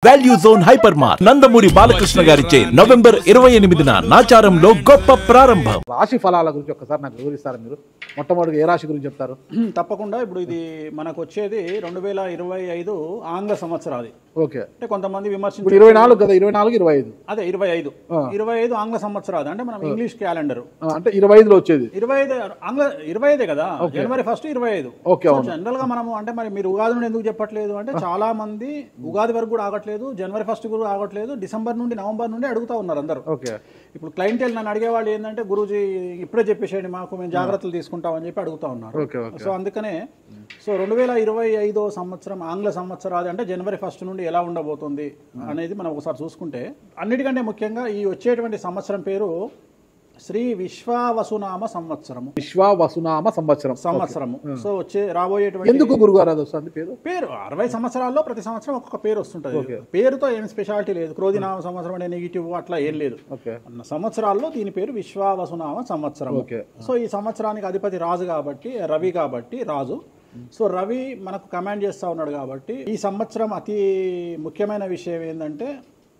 Value zone hyper mart Nandamuri Balakrishna గారిచే November ఇరవై ఎనిమిదిన నాచారంలో గొప్ప ప్రారంభం రాశి ఫలాల గురించి ఒక్కసారి నాకు వివరిస్తారా మీరు మొట్టమొదటి ఏ రాశి గురించి చెప్తారు తప్పకుండా ఇప్పుడు ఇది మనకు వచ్చేది రెండు వేల ఇరవై ఐదు ఆంగ్ల సంవత్సరాది ఓకే అంటే కొంతమంది విమర్శించ ఇప్పుడు ఇరవై నాలుగు కదా ఇరవై నాలుగు ఇరవై ఐదు అదే ఇరవై ఐదు ఇరవై ఐదు ఆంగ్ల సంవత్సరాది అంటే మనం ఇంగ్లీష్ క్యాలెండర్ ఆ, అంటే ఇరవై ఐదులో వచ్చేది ఇరవై ఐదు ఆంగ్ల ఇరవై ఐదే కదా జనవరి ఫస్ట్ ఇరవై ఐదు ఓకే, జనరల్ గా మనము అంటే మరి మీరు ఉగాది నుండి ఎందుకు చెప్పట్లేదు అంటే చాలా మంది ఉగాది వరకు కూడా ఆగట్లేదు జనవరి ఫస్ట్ కూడా ఆగట్లేదు డిసెంబర్ నుండి నవంబర్ నుండి అడుగుతా ఉన్నారు అందరూ ఓకే ఇప్పుడు క్లయింటెల్ నన్ను అడిగేవాళ్ళు ఏంటంటే గురూజీ ఇప్పుడే చెప్పేసేయండి మాకు మేము జాగ్రత్తలు తీసుకుంటామని చెప్పి అడుగుతా ఉన్నారు ఓకే ఓకే సో అందుకనే సో రెండు వేల ఇరవై ఐదో సంవత్సరం ఆంగ్ల సంవత్సరాది అంటే జనవరి ఫస్ట్ నుండి ఎలా ఉండబోతుంది అనేది మనం ఒకసారి చూసుకుంటే అన్నిటికంటే ముఖ్యంగా ఈ వచ్చేటువంటి సంవత్సరం పేరు శ్రీ విశ్వావసునామ సంవత్సరము విశ్వ వసునామ సంవత్సరం సంవత్సరము సో వచ్చే రాబోయేటువంటి ఎందుకు గురుగారు అది వస్తుంది పేరు పేరు అరవై సంవత్సరాల్లో ప్రతి సంవత్సరం ఒక్కొక్క పేరు వస్తుంటది పేరుతో ఏం స్పెషాలిటీ లేదు క్రోధినామ సంవత్సరం అనే నెగిటివ్ అట్లా ఏం లేదు ఓకే అన్న సంవత్సరాల్లో దీని పేరు విశ్వావసునామ సంవత్సరం ఓకే. సో ఈ సంవత్సరానికి అధిపతి రాజు కాబట్టి రవి కాబట్టి రాజు సో రవి మనకు కమాండ్ చేస్తా ఉన్నాడు కాబట్టి ఈ సంవత్సరం అతి ముఖ్యమైన విషయం ఏంటంటే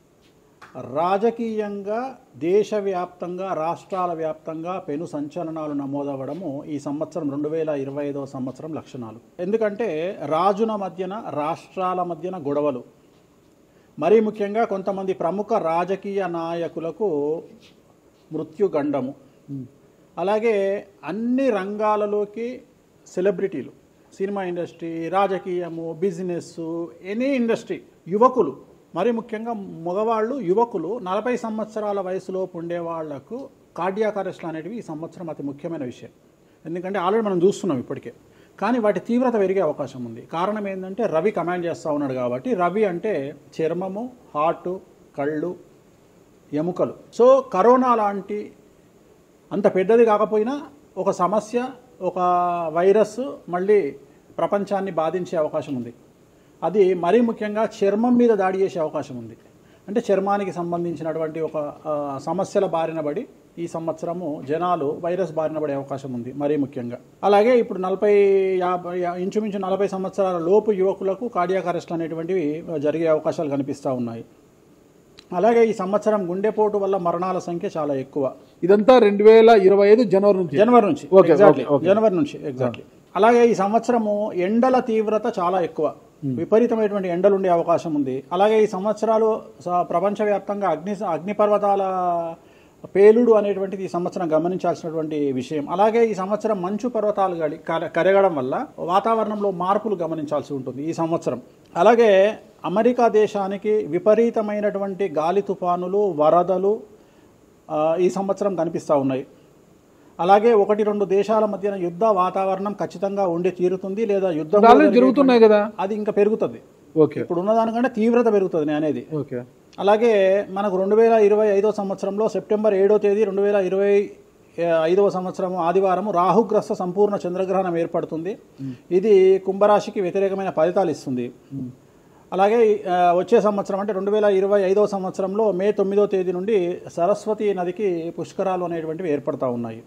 రాజకీయంగా దేశవ్యాప్తంగా రాష్ట్రాల వ్యాప్తంగా పెను సంచలనాలు నమోదవ్వడము ఈ సంవత్సరం రెండు వేల ఇరవై ఐదవ సంవత్సరం లక్షణాలు ఎందుకంటే రాజుల మధ్యన రాష్ట్రాల మధ్యన గొడవలు మరీ ముఖ్యంగా కొంతమంది ప్రముఖ రాజకీయ నాయకులకు మృత్యుగండము అలాగే అన్ని రంగాలలోకి సెలబ్రిటీలు సినిమా ఇండస్ట్రీ రాజకీయము బిజినెస్ ఎనీ ఇండస్ట్రీ యువకులు మరి ముఖ్యంగా మగవాళ్ళు యువకులు నలభై సంవత్సరాల వయసులోపు ఉండే వాళ్లకు కార్డియాక్ అరెస్ట్లు అనేటివి ఈ సంవత్సరం అతి ముఖ్యమైన విషయం ఎందుకంటే ఆల్రెడీ మనం చూస్తున్నాం ఇప్పటికే కానీ వాటి తీవ్రత పెరిగే అవకాశం ఉంది కారణం ఏంటంటే రవి కమాండ్ చేస్తూ ఉన్నాడు కాబట్టి రవి అంటే చర్మము హార్ట్ కళ్ళు ఎముకలు సో కరోనా లాంటి అంత పెద్దది కాకపోయినా ఒక సమస్య ఒక వైరస్ మళ్ళీ ప్రపంచాన్ని బాధించే అవకాశం ఉంది అది మరీ ముఖ్యంగా చర్మం మీద దాడి చేసే అవకాశం ఉంది అంటే చర్మానికి సంబంధించినటువంటి ఒక ఆ, సమస్యల బారిన పడి ఈ సంవత్సరము జనాలు వైరస్ బారిన పడే అవకాశం ఉంది మరీ ముఖ్యంగా అలాగే ఇప్పుడు నలభై యాభై ఇంచుమించు నలభై సంవత్సరాల లోపు యువకులకు కార్డియాక్ అరెస్ట్లు అనేటువంటివి జరిగే అవకాశాలు కనిపిస్తూ ఉన్నాయి అలాగే ఈ సంవత్సరం గుండెపోటు వల్ల మరణాల సంఖ్య చాలా ఎక్కువ ఇదంతా రెండు వేల ఇరవై ఐదు జనవరి నుంచి జనవరి నుంచి ఓకే, exactly. Okay, okay. జనవరి నుంచి ఎగ్జాక్ట్లీ అలాగే ఈ సంవత్సరము ఎండల తీవ్రత చాలా ఎక్కువ విపరీతమైనటువంటి ఎండలు ఉండే అవకాశం ఉంది అలాగే ఈ సంవత్సరాలు స- ప్రపంచవ్యాప్తంగా అగ్ని అగ్నిపర్వతాల పేలుడు అనేటువంటిది ఈ సంవత్సరం గమనించాల్సినటువంటి విషయం అలాగే ఈ సంవత్సరం మంచు పర్వతాలు గడి కర- కరగడం వల్ల వాతావరణంలో మార్పులు గమనించాల్సి ఉంటుంది ఈ సంవత్సరం అలాగే అమెరికా దేశానికి విపరీతమైనటువంటి గాలి తుఫానులు వరదలు ఆ, ఈ సంవత్సరం కనిపిస్తూ ఉన్నాయి అలాగే ఒకటి రెండు దేశాల మధ్యన యుద్ధ వాతావరణం ఖచ్చితంగా ఉండి తీరుతుంది లేదా యుద్ధం ఆల్రెడీ జరుగుతున్నాయి కదా అది ఇంకా పెరుగుతుంది ఓకే ఇప్పుడు ఉన్నదానికంటే తీవ్రత పెరుగుతుంది నేను అనేది ఓకే అలాగే మనకు రెండు వేల ఇరవై ఐదో సంవత్సరంలో సెప్టెంబర్ ఏడో తేదీ రెండు వేల ఇరవై ఐదవ సంవత్సరం ఆదివారం రాహుగ్రస్త సంపూర్ణ చంద్రగ్రహణం ఏర్పడుతుంది ఇది కుంభరాశికి వ్యతిరేకమైన ఫలితాలు ఇస్తుంది అలాగే ఆ, వచ్చే సంవత్సరం అంటే రెండు వేల ఇరవై ఐదవ సంవత్సరంలో మే తొమ్మిదో తేదీ నుండి సరస్వతి నదికి పుష్కరాలు అనేటువంటివి ఏర్పడతా ఉన్నాయి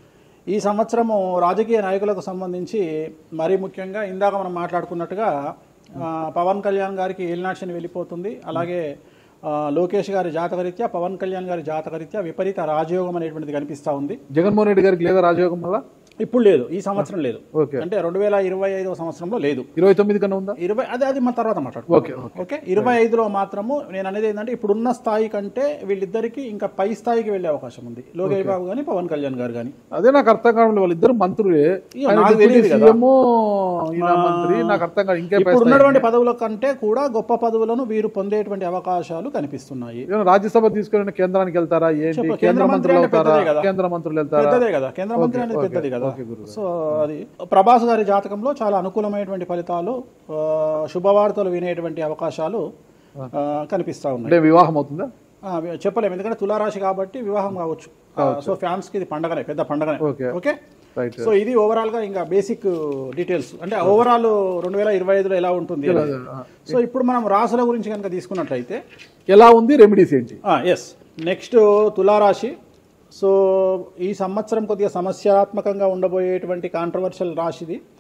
ఈ సంవత్సరము రాజకీయ నాయకులకు సంబంధించి మరీ ముఖ్యంగా ఇందాక మనం మాట్లాడుకున్నట్టుగా ఆ, పవన్ కళ్యాణ్ గారికి ఏలినాక్షని వెళ్ళిపోతుంది అలాగే ఆ, లోకేష్ గారి జాతకరీత్యా పవన్ కళ్యాణ్ గారి జాతకరీత్యా విపరీత రాజయోగం అనేటువంటిది కనిపిస్తూ ఉంది జగన్మోహన్ రెడ్డి గారికి లేదా రాజయోగం వల్ల ఇప్పుడు లేదు ఈ సంవత్సరం లేదు ఓకే అంటే రెండు వేల ఇరవై ఐదవ సంవత్సరంలో లేదు ఇరవై తొమ్మిది కన్నా ఉందా ఇరవై అదే అది మన తర్వాత మాట్లాడు ఓకే ఓకే ఇరవై ఐదులో మాత్రము నేను అనేది ఏంటంటే ఇప్పుడున్న స్థాయి కంటే వీళ్ళిద్దరికి ఇంకా పై స్థాయికి వెళ్ళే అవకాశం ఉంది లోకేష్ బాబు కానీ పవన్ కళ్యాణ్ గారు కానీ అదే నాకు అర్థం కావడం వాళ్ళిద్దరు మంత్రులే ఇక ఆయన నాకు డిప్యూటీ తెలియదు కదా. సీఎం ఈయన మంత్రి నాకు అర్థం కాదు ఇంకే ఇప్పుడు ఉన్నటువంటి పదవుల కంటే కూడా గొప్ప పదవులను వీరు పొందేటువంటి అవకాశాలు కనిపిస్తున్నాయి ఏమైనా రాజ్యసభ తీసుకుని కేంద్రానికి వెళ్తారా ఏంటి చెప్పు, కేంద్ర కేంద్ర మంత్రులు మంత్రి అంటే అవుతారా పెద్దదే కదా. కేంద్ర మంత్రులు వెళ్తారా పెద్దదే కదా కేంద్ర మంత్రి అనేది పెద్దది కదా సో అది ప్రభాస్ గారి జాతకంలో చాలా అనుకూలమైనటువంటి ఫలితాలు ఆ, శుభవార్తలు వినేటువంటి అవకాశాలు ఆ, కనిపిస్తా ఉన్నాయి అంటే వివాహం అవుతుందా ఆ, చెప్పలేము ఎందుకంటే తులారాశి కాబట్టి వివాహం కావచ్చు ఆ, సో ఫ్యాన్స్ కి ఇది పండగనే పెద్ద పండగనే ఓకే. ఓకే రైట్ సో ఇది ఓవరాల్ గా ఇంకా బేసిక్ డీటెయిల్స్ అంటే ఓవరాల్ రెండు వేల ఇరవై ఐదులో ఎలా ఉంటుంది అనేది. సో ఇప్పుడు మనం రాసుల గురించి కనుక తీసుకున్నట్లయితే ఎలా ఉంది రెమెడీస్ ఏంటి ఎస్ నెక్స్ట్ తులారాశి సో ఈ సంవత్సరం కొద్దిగా సమస్యాత్మకంగా ఉండబోయేటువంటి కాంట్రవర్షియల్ రాశిది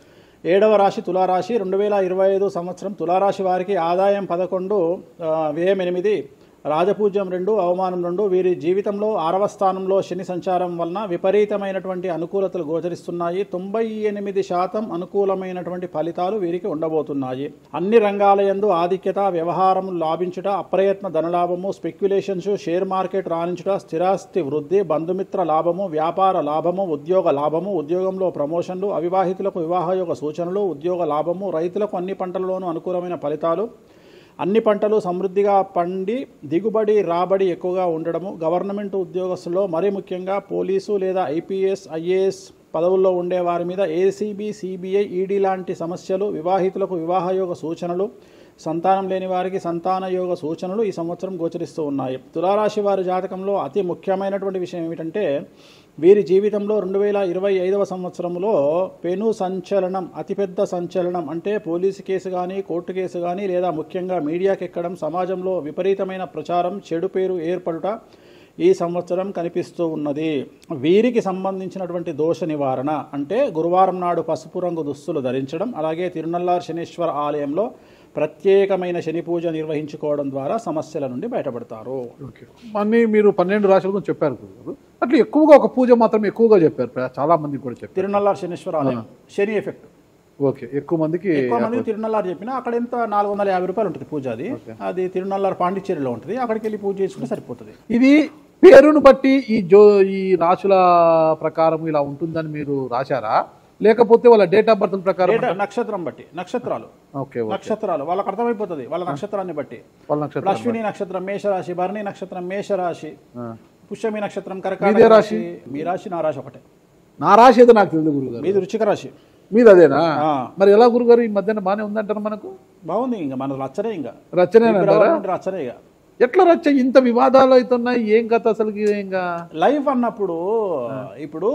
ఏడవ రాశి తులారాశి రెండు వేల ఇరవై ఐదు సంవత్సరం తులారాశి వారికి ఆదాయం పదకొండు ఆ, వ్యయం ఎనిమిది రాజపూజ్యం రెండు అవమానం రెండు వీరి జీవితంలో ఆరవ స్థానంలో శని సంచారం వలన విపరీతమైనటువంటి అనుకూలతలు గోచరిస్తున్నాయి తొంభై ఎనిమిది శాతం అనుకూలమైనటువంటి ఫలితాలు వీరికి ఉండబోతున్నాయి అన్ని రంగాల యందు ఆధిక్యత వ్యవహారం లాభించుట అప్రయత్న ధనలాభము స్పెక్యులేషన్స్ షేర్ మార్కెట్ రాణించుట స్థిరాస్తి వృద్ధి బంధుమిత్ర లాభము వ్యాపార లాభము ఉద్యోగ లాభము ఉద్యోగంలో ప్రమోషన్లు అవివాహితులకు వివాహయోగ సూచనలు ఉద్యోగ లాభము రైతులకు అన్ని పంటలలోనూ అనుకూలమైన ఫలితాలు అన్ని పంటలు సమృద్ధిగా పండి దిగుబడి రాబడి ఎక్కువగా ఉండడము గవర్నమెంట్ ఉద్యోగస్తుల్లో మరీ ముఖ్యంగా పోలీసు లేదా ఐపీఎస్ ఐఏఎస్ పదవుల్లో ఉండే వారి మీద ఏసీబీ సిబిఐ ఈడీ లాంటి సమస్యలు వివాహితులకు వివాహయోగ సూచనలు సంతానం లేని వారికి సంతాన యోగ సూచనలు ఈ సంవత్సరం గోచరిస్తూ ఉన్నాయి తులారాశి వారి జాతకంలో అతి ముఖ్యమైనటువంటి విషయం ఏమిటంటే వీరి జీవితంలో రెండు వేల ఇరవై ఐదవ సంవత్సరంలో పెను సంచలనం అతిపెద్ద సంచలనం అంటే పోలీసు కేసు కానీ కోర్టు కేసు కానీ లేదా ముఖ్యంగా మీడియాకి ఎక్కడం సమాజంలో విపరీతమైన ప్రచారం చెడు పేరు ఏర్పడుట ఈ సంవత్సరం కనిపిస్తూ ఉన్నది వీరికి సంబంధించినటువంటి దోష నివారణ అంటే గురువారం నాడు పసుపు రంగు దుస్తులు ధరించడం అలాగే తిరునల్లార్ శనీశ్వర ఆలయంలో ప్రత్యేకమైన శని పూజ నిర్వహించుకోవడం ద్వారా సమస్యల నుండి బయటపడతారు ఓకే అన్ని మీరు పన్నెండు రాశుల గురించి చెప్పారు గురుగారు అట్లా ఎక్కువగా ఒక పూజ మాత్రం ఎక్కువగా చెప్పారు ప్ర- చాలా మందికి కూడా చెప్పారు తిరునల్లార్ శనీశ్వర ఆలయం శని ఎఫెక్ట్ ఓకే ఎక్కువ మందికి ఎక్కువ మంది తిరునల్లారు చెప్పిన అక్కడ ఎంత నాలుగు వందల యాభై రూపాయలు ఉంటుంది పూజ అది అది తిరునల్లారు పాండిచ్చేరిలో ఉంటుంది అక్కడికి వెళ్ళి పూజ చేసుకుంటే సరిపోతుంది ఇది పేరును బట్టి ఈ జో ఈ రాశుల ప్రకారం ఇలా ఉంటుందని మీరు రాశారా లేకపోతే వాళ్ళ డేట్ ఆఫ్ బర్త్ ప్రకారం డేటా నక్షత్రం బట్టి నక్షత్రాలు ఓకే ఓకే. నక్షత్రాలు వాళ్ళకి అర్థమైపోతుంది వాళ్ళ నక్షత్రాన్ని బట్టి వాళ్ళ ఇప్పుడు నక్షత్రం అశ్విని నక్షత్రం మేషరాశి భరణి నక్షత్రం మేషరాశి ఆ. పుష్యమి నక్షత్రం మీదే కర్కాటక రాశి? రాశి మీ రాశి నా రాశి ఒకటే నా రాశి ఏదో నాకు తెలియదు గురుగారు మీది రుచిక రాశి మీది అదేనా ఆ. మరి ఎలా గురుగారు ఈ మధ్యన బాగానే ఉందంటారు మనకు బాగుంది ఇంకా మన రచ్చనే ఇంకా రచనే ఫిబ్రవరి నుండి రచ్చనే ఇక ఎట్లా రచ్చ ఇంత వివాదాలు అవుతున్నాయి ఏం కథ అసలు ఇంకా లైఫ్ అన్నప్పుడు ఇప్పుడు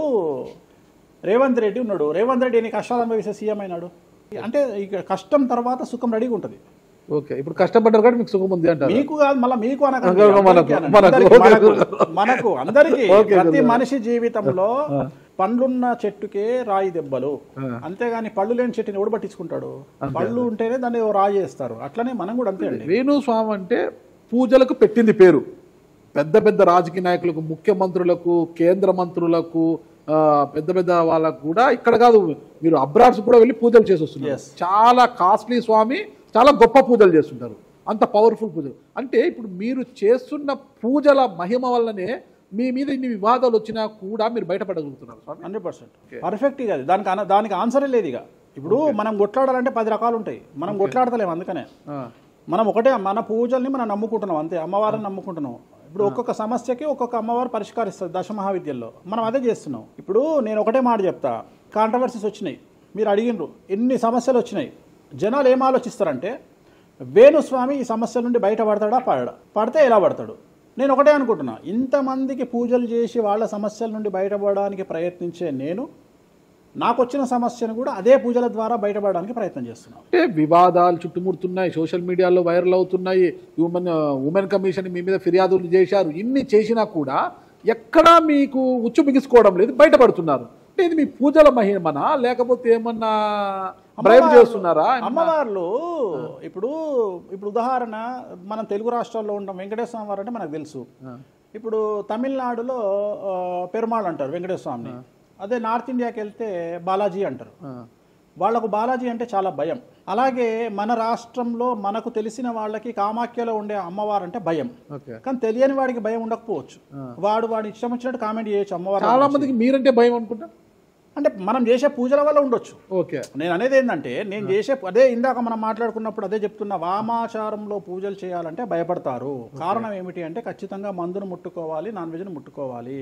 రేవంత్ రెడ్డి ఉన్నాడు రేవంత్ రెడ్డి ఎన్ని కష్టాలు అనుభవిస్తే సీఎం అయినాడు అంటే ఇక కష్టం తర్వాత సుఖం రెడీగా ఉంటుంది ఓకే ఇప్పుడు కష్టపడ్డారు కాబట్టి మీకు సుఖం ఉంది అంటారు మీకు కాదు మళ్ళీ మీకు అనకండి. మనకు, అందరికీ అనండి. మనకు, అందరికీ, ఓకే. మనకు, మనకు అందరికి ఓకే, ప్రతి గురుగారు. మనిషి జీవితంలో పండ్లున్న చెట్టుకే రాయి దెబ్బలు అంతేగాని పళ్ళు లేని చెట్టుని ఎవడు పట్టించుకుంటాడు పళ్ళు ఉంటేనే దాన్ని ఓ రాయి చేస్తారు అట్లనే మనం కూడా అంతే అండి వేణు స్వామి అంటే పూజలకు పెట్టింది పేరు పెద్ద పెద్ద రాజకీయ నాయకులకు ముఖ్యమంత్రులకు కేంద్ర మంత్రులకు ఆ, పెద్ద పెద్ద వాళ్ళకు కూడా ఇక్కడ కాదు మీరు అబ్రాడ్స్ కూడా వెళ్ళి పూజలు చేసి వస్తున్నారు Yes. చాలా కాస్ట్లీ స్వామి చాలా గొప్ప పూజలు చేస్తుంటారు అంత పవర్ఫుల్ పూజలు అంటే ఇప్పుడు మీరు చేస్తున్న పూజల మహిమ వల్లనే మీ మీద ఇన్ని వివాదాలు వచ్చినా కూడా మీరు బయటపడగలుగుతున్నారు స్వామి హండ్రెడ్ పర్సెంట్ పర్ఫెక్ట్ ఇక అది దానికి అన- దానికి ఆన్సరే లేదు ఇక ఇప్పుడు మనం కొట్లాడాలంటే పది రకాలు ఉంటాయి మనం కొట్లాడతలేము అందుకనే ఆ, మనం ఒకటే మన పూజల్ని మనం నమ్ముకుంటున్నాం అంతే అమ్మవారిని నమ్ముకుంటున్నాం ఇప్పుడు ఒక్కొక్క సమస్యకి ఒక్కొక్క అమ్మవారు పరిష్కరిస్తుంది దశ మహావిద్యల్లో మనం అదే చేస్తున్నాం ఇప్పుడు నేను ఒకటే మాట చెప్తా కాంట్రవర్సీస్ వచ్చినాయి మీరు అడిగినరు ఎన్ని సమస్యలు వచ్చినాయి జనాలు ఏం ఆలోచిస్తారంటే వేణుస్వామి ఈ సమస్య నుండి బయటపడతాడా పడడా పడితే ఎలా పడతాడు నేను ఒకటే అనుకుంటున్నా ఇంతమందికి పూజలు చేసి వాళ్ళ సమస్యల నుండి బయటపడడానికి ప్రయత్నించే నేను నాకు వచ్చిన సమస్యను కూడా అదే పూజల ద్వారా బయటపడడానికి ప్రయత్నం చేస్తున్నాను అంటే వివాదాలు చుట్టుముడుతున్నాయి సోషల్ మీడియాలో వైరల్ అవుతున్నాయి హ్యూమన్ ఉమెన్ కమిషన్ మీ మీద ఫిర్యాదులు చేశారు ఇన్ని చేసినా కూడా ఎక్కడా మీకు ఉచ్చు బిగుసుకోవడం లేదు బయటపడుతున్నారు అంటే ఇది మీ పూజల మహిమనా లేకపోతే ఏమన్నా బ్రైబ్ చేస్తున్నారా అమ్మవార్లు ఇప్పుడు ఇప్పుడు ఉదాహరణ మనం తెలుగు రాష్ట్రాల్లో ఉంటాం వెంకటేశ్వర స్వామి వారు అంటే మనకు తెలుసు ఇప్పుడు తమిళనాడులో ఆ, పెరుమాళ్ అంటారు వెంకటేశ్వర స్వామిని అదే నార్త్ ఇండియాకి వెళ్తే బాలాజీ అంటారు ఆ, వాళ్ళకు బాలాజీ అంటే చాలా భయం అలాగే మన రాష్ట్రంలో మనకు తెలిసిన వాళ్ళకి కామాఖ్యలో ఉండే అమ్మవారు అంటే భయం ఓకే కానీ తెలియని వాడికి భయం ఉండకపోవచ్చు వాడు వాడి ఇష్టం వచ్చినట్టు కామెంట్ చేయొచ్చు అమ్మవారు చాలా మందికి మీరంటే భయం అనుకుంటా అంటే మనం చేసే పూజల వల్ల ఉండొచ్చు ఓకే నేను అనేది ఏంటంటే నేను చేసే అదే ఇందాక మనం మాట్లాడుకున్నప్పుడు అదే చెప్తున్నా వామాచారంలో పూజలు చేయాలంటే భయపడతారు కారణం ఏమిటి అంటే ఖచ్చితంగా మందును ముట్టుకోవాలి నాన్ వెజ్ను ముట్టుకోవాలి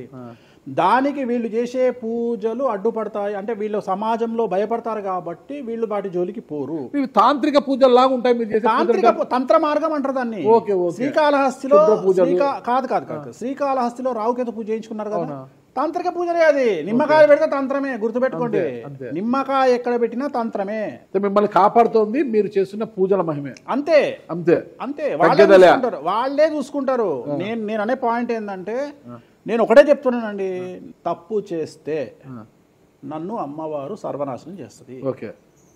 దానికి వీళ్ళు చేసే పూజలు అడ్డుపడతాయి అంటే వీళ్ళు సమాజంలో భయపడతారు కాబట్టి వీళ్ళు వాటి జోలికి పోరు ఇవి తాంత్రిక పూజలు లాగా ఉంటాయి మీరు చేసే పూజలు తాంత్రిక పు- తంత్ర మార్గం అంటారు దాన్ని ఓకే, ఓకే. శ్రీకాళహస్తిలో శుద్ర పూజలు. శ్రీకా- కాదు కాదు కాదు శ్రీకాళహస్తిలో రావుకేతు పూజ చేయించుకున్నారు కదా తాంత్రిక పూజలే అది నిమ్మకాయ పెడితే తంత్రమే గుర్తుపెట్టుకోండి అంతే. నిమ్మకాయ ఎక్కడ పెట్టినా తంత్రమే అంటే మిమ్మల్ని కాపాడుతోంది మీరు చేస్తున్న పూజల మహిమే అంతే అంతే అంతే వాళ్ళే తగ్గేదేలే. చూసుకుంటారు వాళ్ళే చూసుకుంటారు నేను నేను అనే పాయింట్ ఏంటంటే నేను ఒకటే చెప్తున్నానండి తప్పు చేస్తే నన్ను అమ్మవారు సర్వనాశనం చేస్తుంది ఓకే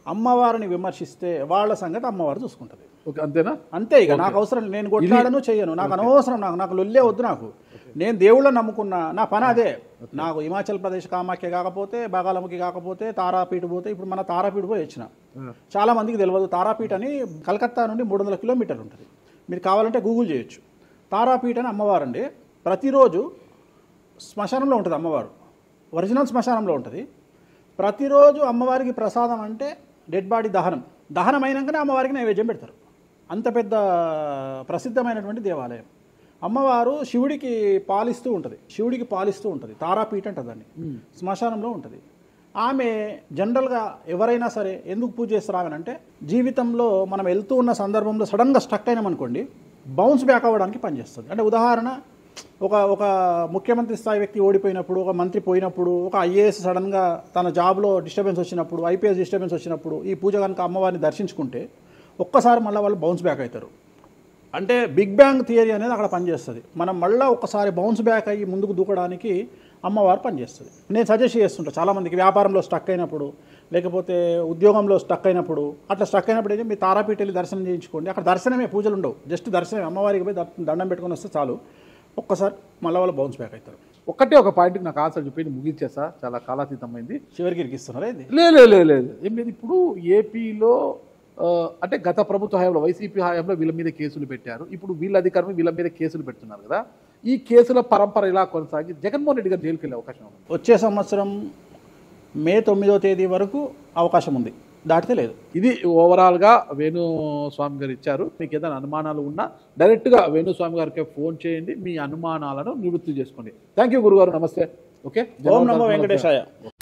అమ్మవారిని విమర్శిస్తే వాళ్ళ సంగతి అమ్మవారు చూసుకుంటుంది ఓకే అంతేనా అంతే ఇక నాకు అవసరం లేదు. నేను కొట్లాడను చెయ్యను నాకు అనవసరం నాకు నాకు లొల్లే వద్దు నాకు నేను దేవుళ్ళని నమ్ముకున్నా నా పని అదే నాకు హిమాచల్ ప్రదేశ్ కామాఖ్య కాకపోతే బాగాలముఖి కాకపోతే తారాపీఠ పోతే ఇప్పుడు మన తారాపీఠ పోయి వచ్చిన చాలా మందికి తెలియదు తారాపీఠ అని కలకత్తా నుండి మూడు వందల కిలోమీటర్లు ఉంటుంది మీరు కావాలంటే గూగుల్ చేయొచ్చు తారాపీఠ అని అమ్మవారు అండి ప్రతిరోజు శ్మశానంలో ఉంటుంది అమ్మవారు ఒరిజినల్ శ్మశానంలో ఉంటుంది ప్రతిరోజు అమ్మవారికి ప్రసాదం అంటే డెడ్ బాడీ దహనం దహనం అయినాకనే అమ్మవారికి నైవేద్యం పెడతారు అంత పెద్ద ప్రసిద్ధమైనటువంటి దేవాలయం అమ్మవారు శివుడికి పాలిస్తూ ఉంటుంది శివుడికి పాలిస్తూ ఉంటుంది తారాపీఠ అంటుంది దాన్ని శ్మశానంలో ఉంటుంది ఆమె జనరల్గా ఎవరైనా సరే ఎందుకు పూజ చేస్తారు ఆమె అంటే జీవితంలో మనం వెళ్తూ ఉన్న సందర్భంలో సడన్గా స్టక్ అయినామనుకోండి బౌన్స్ బ్యాక్ అవ్వడానికి పనిచేస్తుంది అంటే ఉదాహరణ ఒక ఒక ముఖ్యమంత్రి స్థాయి వ్యక్తి ఓడిపోయినప్పుడు ఒక మంత్రి పోయినప్పుడు ఒక ఐఏఎస్ సడన్గా తన జాబ్లో డిస్టర్బెన్స్ వచ్చినప్పుడు ఐపీఎస్ డిస్టర్బెన్స్ వచ్చినప్పుడు ఈ పూజ కనుక అమ్మవారిని దర్శించుకుంటే ఒక్కసారి మళ్ళీ వాళ్ళు బౌన్స్ బ్యాక్ అవుతారు అంటే బిగ్ బ్యాంగ్ థియరీ అనేది అక్కడ పనిచేస్తుంది మనం మళ్ళీ ఒకసారి బౌన్స్ బ్యాక్ అయ్యి ముందుకు దూకడానికి అమ్మవారు పనిచేస్తుంది నేను సజెస్ట్ చేస్తుంటా చాలామందికి వ్యాపారంలో స్టక్ అయినప్పుడు లేకపోతే ఉద్యోగంలో స్టక్ అయినప్పుడు అట్లా స్టక్ అయినప్పుడు అయితే మీ తారాపీఠ వెళ్ళి దర్శనం చేయించుకోండి అక్కడ దర్శనమే పూజలు ఉండవు జస్ట్ దర్శనమే అమ్మవారికి పోయి ద- దండం పెట్టుకొని వస్తే చాలు ఒక్కసారి మళ్ళీ వాళ్ళు బౌన్స్ బ్యాక్ అవుతారు ఒక్కటే ఒక పాయింట్కి నాకు ఆన్సర్ చెప్పి ముగించేసా చాలా కాలాతీతమైంది చివరికి ఇరికిస్తున్నారు ఇది లే లే, లే, లేదు ఏం లేదు ఇప్పుడు ఏపీలో ఆ, అంటే గత ప్రభుత్వ హయాంలో వైసీపీ హయాంలో వీళ్ళ మీద కేసులు పెట్టారు ఇప్పుడు వీళ్ళ అధికారం వీళ్ళ మీద కేసులు పెడుతున్నారు కదా ఈ కేసుల పరంపర ఇలా కొనసాగి జగన్మోహన్ రెడ్డి గారు జైలుకి వెళ్ళే అవకాశం ఉంది వచ్చే సంవత్సరం మే తొమ్మిదో తేదీ వరకు అవకాశం ఉంది దాటితే లేదు ఇది ఓవరాల్గా వేణుస్వామి గారు ఇచ్చారు మీకు ఏదైనా అనుమానాలు ఉన్నా డైరెక్ట్గా వేణుస్వామి గారికి ఫోన్ చేయండి మీ అనుమానాలను నివృత్తి చేసుకోండి థ్యాంక్ యూ గురుగారు నమస్తే ఓకే ఓం నమో వెంకటేశాయ